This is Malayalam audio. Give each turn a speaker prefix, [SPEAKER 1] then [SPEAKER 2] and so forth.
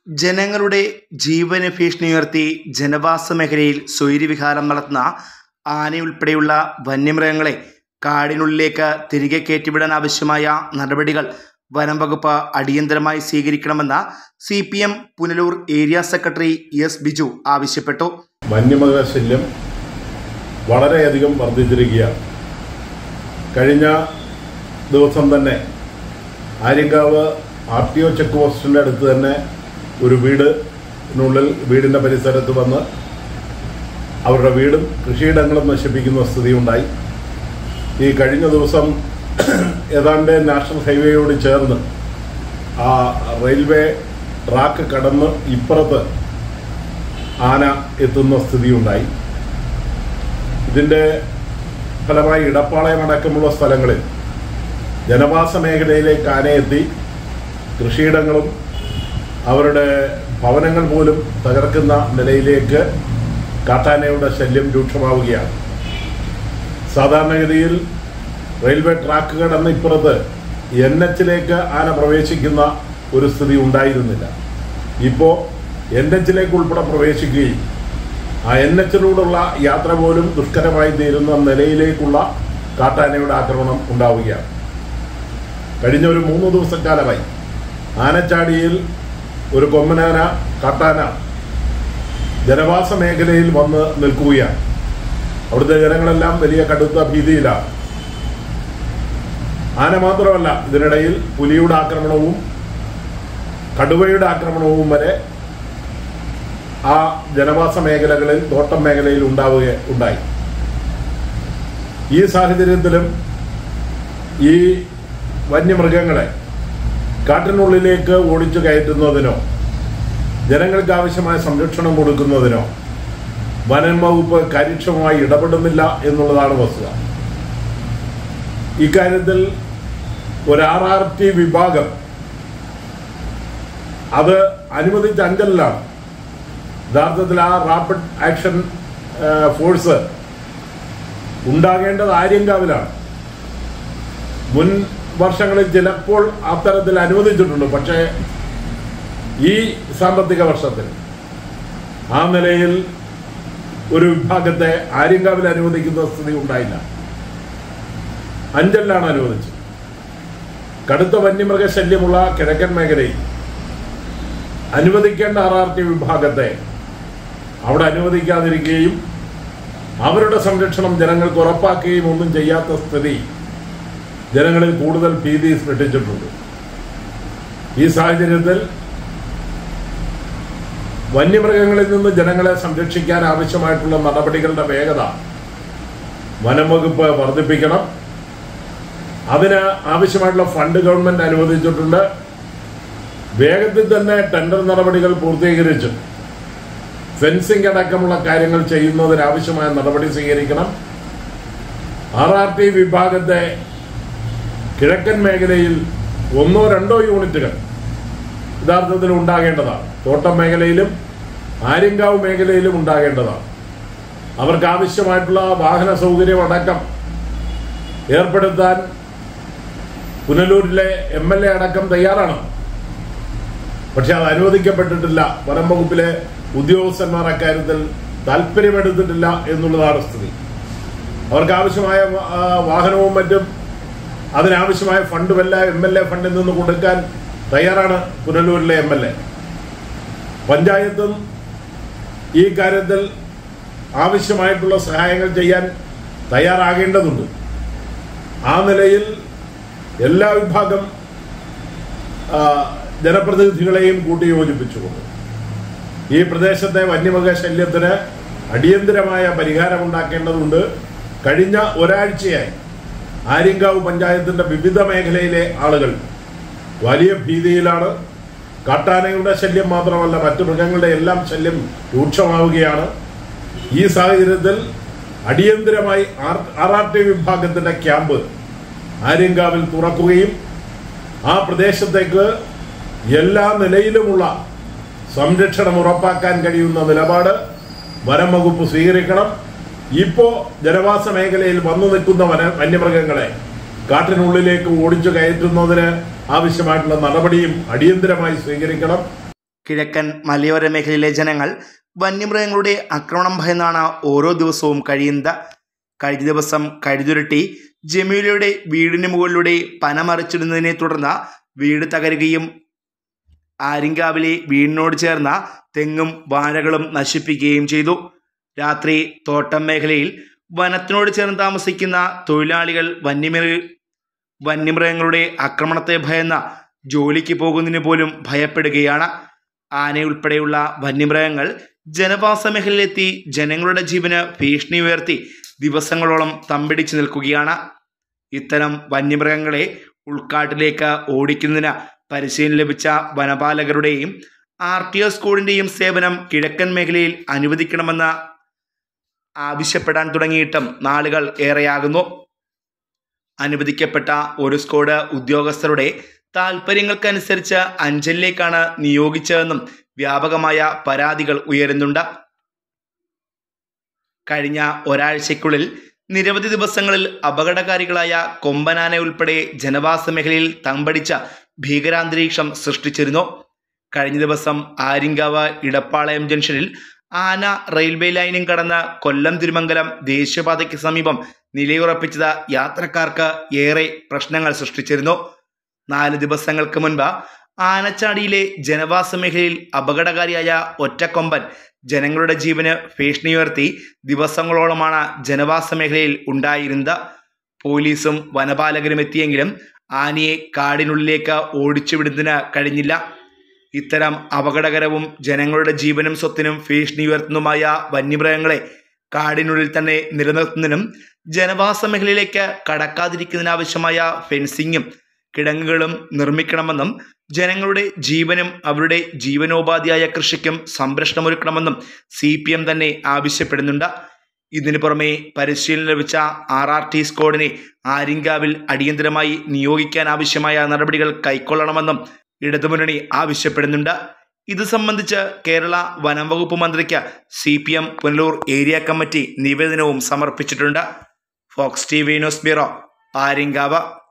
[SPEAKER 1] ജനങ്ങളുടെ ജീവന് ഭീഷണി ഉയർത്തി ജനവാസ മേഖലയിൽ സ്വൈര്യവിഹാരം നടത്തുന്ന ആനയുൾപ്പെടെയുള്ള വന്യമൃഗങ്ങളെ കാടിനുള്ളിലേക്ക് തിരികെ കയറ്റിവിടാൻ ആവശ്യമായ നടപടികൾ വനം വകുപ്പ് അടിയന്തരമായി സ്വീകരിക്കണമെന്ന് C P M Punalur area secretary S Biju ആവശ്യപ്പെട്ടു
[SPEAKER 2] വന്യമൃഗശല്യം വളരെയധികം വർദ്ധിച്ചിരിക്കുകയാണ് കഴിഞ്ഞ ദിവസം തന്നെ Aryankavu R T O check പോസ്റ്റിൻ്റെ അടുത്ത് തന്നെ ഒരു വീടിനുള്ളിൽ വീടിൻ്റെ പരിസരത്ത് വന്ന് അവരുടെ വീടും കൃഷിയിടങ്ങളും നശിപ്പിക്കുന്ന സ്ഥിതിയുണ്ടായി ഈ കഴിഞ്ഞ ദിവസം ഏതാണ്ട് നാഷണൽ ഹൈവേയോട് ചേർന്ന് ആ റെയിൽവേ ട്രാക്ക് കടന്ന് ഇപ്പുറത്ത് ആന എത്തുന്ന സ്ഥിതിയുണ്ടായി ഇതിൻ്റെ ഫലമായി ഇടപ്പാളയം അടക്കമുള്ള സ്ഥലങ്ങളിൽ ജനവാസ മേഖലയിലേക്ക് ആനയെത്തി കൃഷിയിടങ്ങളും അവരുടെ ഭവനങ്ങൾ പോലും തകർക്കുന്ന നിലയിലേക്ക് കാട്ടാനയുടെ ശല്യം രൂക്ഷമാവുകയാണ് സാധാരണഗതിയിൽ റെയിൽവേ ട്രാക്ക് കടന്ന് ഇപ്പുറത്ത് എൻ എച്ചിലേക്ക് ആന പ്രവേശിക്കുന്ന ഒരു സ്ഥിതി ഉണ്ടായിരുന്നില്ല ഇപ്പോൾ എൻ എച്ചിലേക്ക് ഉൾപ്പെടെ പ്രവേശിക്കുകയും ആ എൻ എച്ചിലൂടെയുള്ള യാത്ര പോലും ദുഷ്കരമായി തീരുന്ന നിലയിലേക്കുള്ള കാട്ടാനയുടെ ആക്രമണം ഉണ്ടാവുകയാണ് കഴിഞ്ഞ ഒരു മൂന്ന് ദിവസക്കാലമായി ആനച്ചാടിയിൽ ഒരു കൊമ്മനാന കാട്ടാന ജനവാസ മേഖലയിൽ വന്ന് നിൽക്കുകയാണ് അവിടുത്തെ ജനങ്ങളെല്ലാം വലിയ കടുത്ത ഭീതിയിലാണ് ആന മാത്രമല്ല ഇതിനിടയിൽ പുലിയുടെ ആക്രമണവും കടുവയുടെ ആക്രമണവും വരെ ആ ജനവാസ മേഖലകളിൽ തോട്ടം മേഖലയിൽ ഉണ്ടാവുക ഉണ്ടായി ഈ സാഹചര്യത്തിലും ഈ വന്യമൃഗങ്ങളെ കാട്ടിനുള്ളിലേക്ക് ഓടിച്ചു കയറ്റുന്നതിനോ ജനങ്ങൾക്ക് ആവശ്യമായ സംരക്ഷണം കൊടുക്കുന്നതിനോ വനം വകുപ്പ് കാര്യക്ഷമമായി ഇടപെടുന്നില്ല എന്നുള്ളതാണ് വസ്തുത ഇക്കാര്യത്തിൽ ഒരു ആർ ആർ ടി വിഭാഗം അത് അനുവദിച്ച അഞ്ചലിലാണ് യഥാർത്ഥത്തിൽ ആ റാപ്പിഡ് ആക്ഷൻ ഫോഴ്സ് ഉണ്ടാകേണ്ടത് ആര്യങ്കാവിലാണ് മുൻ വർഷങ്ങളിൽ ചിലപ്പോൾ അത്തരത്തിൽ അനുവദിച്ചിട്ടുണ്ട് പക്ഷേ ഈ സാമ്പത്തിക വർഷത്തിൽ ആ നിലയിൽ ഒരു വിഭാഗത്തെ ആര്യങ്കാവിൽ അനുവദിക്കുന്ന സ്ഥിതി ഉണ്ടായില്ല അഞ്ചലിലാണ് അനുവദിച്ചത് കടുത്ത വന്യമൃഗശല്യമുള്ള കിഴക്കൻ മേഖലയിൽ അനുവദിക്കേണ്ട ആർ ആർ ടി വിഭാഗത്തെ അവിടെ അനുവദിക്കാതിരിക്കുകയും അവരുടെ സംരക്ഷണം ജനങ്ങൾക്ക് ഉറപ്പാക്കുകയും ഒന്നും ചെയ്യാത്ത സ്ഥിതി ജനങ്ങളിൽ കൂടുതൽ ഭീതി സൃഷ്ടിച്ചിട്ടുണ്ട് ഈ സാഹചര്യത്തിൽ വന്യമൃഗങ്ങളിൽ നിന്ന് ജനങ്ങളെ സംരക്ഷിക്കാൻ ആവശ്യമായിട്ടുള്ള നടപടികളുടെ വേഗത വനം വകുപ്പ് വർദ്ധിപ്പിക്കണം അതിന് ആവശ്യമായിട്ടുള്ള ഫണ്ട് ഗവൺമെന്റ് അനുവദിച്ചിട്ടുണ്ട് വേഗത്തിൽ തന്നെ ടെൻഡർ നടപടികൾ പൂർത്തീകരിച്ച് ഫെൻസിംഗ് അടക്കമുള്ള കാര്യങ്ങൾ ചെയ്യുന്നതിന് ആവശ്യമായ നടപടി സ്വീകരിക്കണം ആർ ആർ ടി വിഭാഗത്തെ കിഴക്കൻ മേഖലയിൽ ഒന്നോ രണ്ടോ യൂണിറ്റുകൾ യഥാർത്ഥത്തിൽ ഉണ്ടാകേണ്ടതാണ് തോട്ടം മേഖലയിലും ആര്യങ്കാവ് മേഖലയിലും ഉണ്ടാകേണ്ടതാണ് അവർക്ക് ആവശ്യമായിട്ടുള്ള വാഹന സൗകര്യം അടക്കം ഏർപ്പെടുത്താൻ പുനലൂരിലെ എം എൽ എ അടക്കം തയ്യാറാണ് പക്ഷെ അത് അനുവദിക്കപ്പെട്ടിട്ടില്ല വനം വകുപ്പിലെ ഉദ്യോഗസ്ഥന്മാർ അക്കാര്യത്തിൽ താല്പര്യമെടുത്തിട്ടില്ല എന്നുള്ളതാണ് സ്ഥിതി അവർക്ക് ആവശ്യമായ ആ, വാഹനവും മറ്റും അതിനാവശ്യമായ ഫണ്ടും എല്ലാം എം എൽ എ ഫണ്ടിൽ നിന്ന് കൊടുക്കാൻ തയ്യാറാണ് പുനലൂരിലെ എം എൽ എ പഞ്ചായത്തും ഈ കാര്യത്തിൽ ആവശ്യമായിട്ടുള്ള സഹായങ്ങൾ ചെയ്യാൻ തയ്യാറാകേണ്ടതുണ്ട് ആ നിലയിൽ എല്ലാ വിഭാഗം ആ, ജനപ്രതിനിധികളെയും കൂട്ടിയോജിപ്പിച്ചുകൊണ്ട് ഈ പ്രദേശത്തെ വന്യമൃഗ ശല്യത്തിന് അടിയന്തരമായ പരിഹാരമുണ്ടാക്കേണ്ടതുണ്ട് കഴിഞ്ഞ ഒരാഴ്ചയായി ആര്യങ്കാവ് പഞ്ചായത്തിന്റെ വിവിധ മേഖലയിലെ ആളുകൾ വലിയ ഭീതിയിലാണ് കാട്ടാനയുടെ ശല്യം മാത്രമല്ല മറ്റു മൃഗങ്ങളുടെ എല്ലാം ശല്യം രൂക്ഷമാവുകയാണ് ഈ സാഹചര്യത്തിൽ അടിയന്തരമായി ആർ ആർ ടി വിഭാഗത്തിന്റെ ക്യാമ്പ് ആര്യങ്കാവിൽ തുറക്കുകയും ആ പ്രദേശത്തേക്ക് എല്ലാ നിലയിലുമുള്ള സംരക്ഷണം ഉറപ്പാക്കാൻ കഴിയുന്ന നിലപാട് വനം വകുപ്പ് സ്വീകരിക്കണം ഇപ്പോ ജനവാസ മേഖലയിൽ വന്നു നിൽക്കുന്ന വന വന്യമൃഗങ്ങളെ കാട്ടിനുള്ളിലേക്ക് ഓടിച്ചു കയറ്റുന്നതിന് ആവശ്യമായിട്ടുള്ള നടപടിയും അടിയന്തരമായി സ്വീകരിക്കണം
[SPEAKER 1] കിഴക്കൻ മലയോര മേഖലയിലെ ജനങ്ങൾ വന്യമൃഗങ്ങളുടെ ആക്രമണം ഭയന്നാണ് ഓരോ ദിവസവും കഴിയുന്നത് കഴിഞ്ഞ ദിവസം കഴുതുരുട്ടി ജമീലയുടെ വീടിന് മുകളിലൂടെ പന മറിച്ചിടുന്നതിനെ തുടർന്ന് വീട് തകരുകയും ആര്യങ്കാവിലെ വീടിനോട് ചേർന്ന തെങ്ങും വാഴകളും നശിപ്പിക്കുകയും ചെയ്തു രാത്രി തോട്ടം മേഖലയിൽ വനത്തിനോട് ചേർന്ന് താമസിക്കുന്ന തൊഴിലാളികൾ വന്യമൃഗ വന്യമൃഗങ്ങളുടെ ആക്രമണത്തെ ഭയന്ന ജോലിക്ക് പോകുന്നതിന് പോലും ഭയപ്പെടുകയാണ് ആനയുൾപ്പെടെയുള്ള വന്യമൃഗങ്ങൾ ജനവാസ മേഖലയിലെത്തി ജനങ്ങളുടെ ജീവന് ഭീഷണി ഉയർത്തി ദിവസങ്ങളോളം തമ്പിടിച്ചു നിൽക്കുകയാണ് ഇത്തരം വന്യമൃഗങ്ങളെ ഉൾക്കാട്ടിലേക്ക് ഓടിക്കുന്നതിന് പരിശീലനം ലഭിച്ച വനപാലകരുടെയും ആർ ടി ഒ സ്കൂളിൻ്റെയും സേവനം കിഴക്കൻ മേഖലയിൽ അനുവദിക്കണമെന്ന് ആവശ്യപ്പെടാൻ തുടങ്ങിയിട്ടും നാളുകൾ ഏറെയാകുന്നു അനുവദിക്കപ്പെട്ട ഒരു സ്ക്വാഡ് ഉദ്യോഗസ്ഥരുടെ താൽപ്പര്യങ്ങൾക്കനുസരിച്ച് അഞ്ചലിലേക്കാണ് നിയോഗിച്ചതെന്നും വ്യാപകമായ പരാതികൾ ഉയരുന്നുണ്ട് കഴിഞ്ഞ ഒരാഴ്ചയ്ക്കുള്ളിൽ നിരവധി ദിവസങ്ങളിൽ അപകടകാരികളായ കൊമ്പനാന ഉൾപ്പെടെ ജനവാസ മേഖലയിൽ തമ്പടിച്ച ഭീകരാന്തരീക്ഷം സൃഷ്ടിച്ചിരുന്നു കഴിഞ്ഞ ദിവസം ആര്യങ്കാവ് ഇടപ്പാളയം ജംഗ്ഷനിൽ ആന റെയിൽവേ ലൈനും കടന്ന് കൊല്ലം തിരുമംഗലം ദേശീയപാതയ്ക്ക് സമീപം നിലയുറപ്പിച്ചത് യാത്രക്കാർക്ക് ഏറെ പ്രശ്നങ്ങൾ സൃഷ്ടിച്ചിരുന്നു നാല് ദിവസങ്ങൾക്ക് മുൻപ് ആനച്ചാടിയിലെ ജനവാസ മേഖലയിൽ അപകടകാരിയായ ഒറ്റക്കൊമ്പൻ ജനങ്ങളുടെ ജീവന് ഭീഷണിയുയർത്തി ദിവസങ്ങളോളമാണ് ജനവാസ മേഖലയിൽ ഉണ്ടായിരുന്നത് പോലീസും വനപാലകരും എത്തിയെങ്കിലും ആനയെ കാടിനുള്ളിലേക്ക് ഓടിച്ചുവിടുന്നതിന് കഴിഞ്ഞില്ല ഇത്തരം അപകടകരവും ജനങ്ങളുടെ ജീവനും സ്വത്തിനും ഭീഷണി ഉയർത്തുന്നതുമായ വന്യമൃഗങ്ങളെ കാടിനുള്ളിൽ തന്നെ നിലനിർത്തുന്നതിനും ജനവാസ മേഖലയിലേക്ക് കടക്കാതിരിക്കുന്നതിനാവശ്യമായ ഫെൻസിങ്ങും കിടങ്ങുകളും നിർമ്മിക്കണമെന്നും ജനങ്ങളുടെ ജീവനും അവരുടെ ജീവനോപാധിയായ കൃഷിക്കും സംരക്ഷണമൊരുക്കണമെന്നും സി പി എം തന്നെ ആവശ്യപ്പെടുന്നുണ്ട് ഇതിനു പുറമെ പരിശീലനം ലഭിച്ച ആർ ആർ ടി സ്ക്വാഡിനെ ആര്യങ്കാവിൽ അടിയന്തരമായി നിയോഗിക്കാൻ ആവശ്യമായ നടപടികൾ കൈക്കൊള്ളണമെന്നും ഇടതുമുന്നണി ആവശ്യപ്പെടുന്നുണ്ട് ഇത് സംബന്ധിച്ച് കേരള വനം വകുപ്പ് മന്ത്രിക്ക് C P M Punalur area committee നിവേദനവും സമർപ്പിച്ചിട്ടുണ്ട് Fox T V news bureau Aryankavu